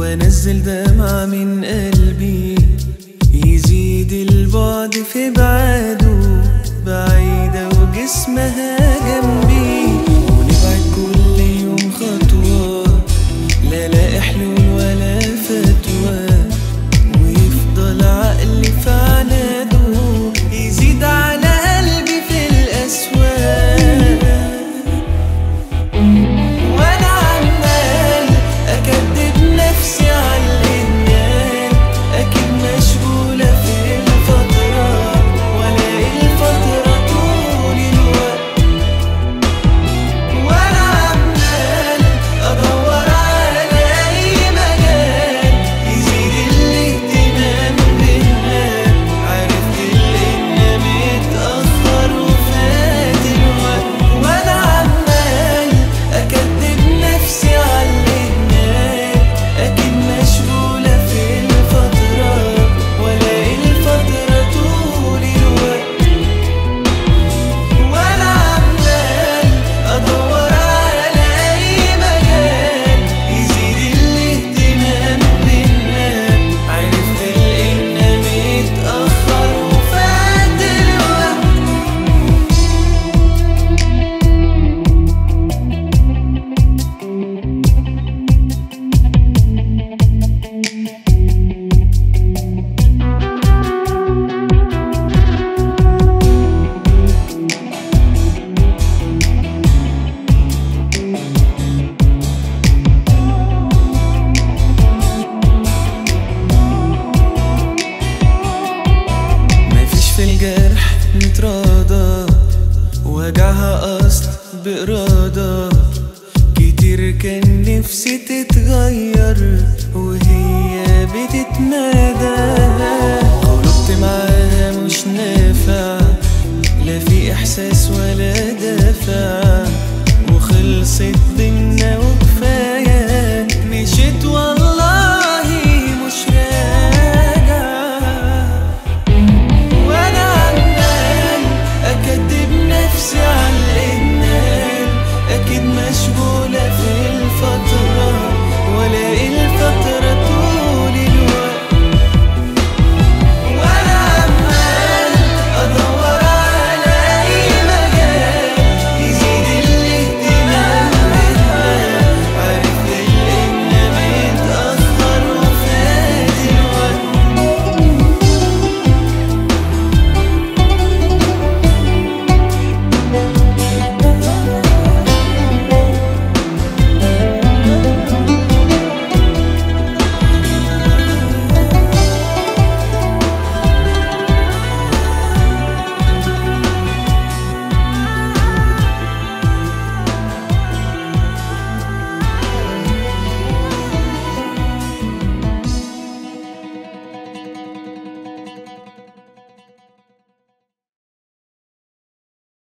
وانزل دمعة من قلبي يزيد البعد في بعاده بعيدة وجسمها جنبي ونبعد كل يوم خطوة لا لاقي حلول ولا فتوى ويفضل عقلي في عناده يزيد على قلبي في الأسواق وانا عمال اكدب نفسي على الانيال اكيد مشغولة في الفترة والاقي الفترة طول الوقت وانا عمال ادور على اي مجال يزيد الاهتمام بينا عرفت الان متأخر وفات الوقت وانا عمال اكدب نفسي على الانيال اكيد مشغولة في الفترة والاقي الفترة طول الوقت وانا عمال ادور على اي مجال يزيد الاهتمام بينا عرفت الان متأخر وفات الوقت مفيش في الجرح متراضى وجعها أصل بإرادة كتير كان نفسي تتغير وهي بتتمادى غلطت معاها مش نافع لا في إحساس ولا دافع وخلصت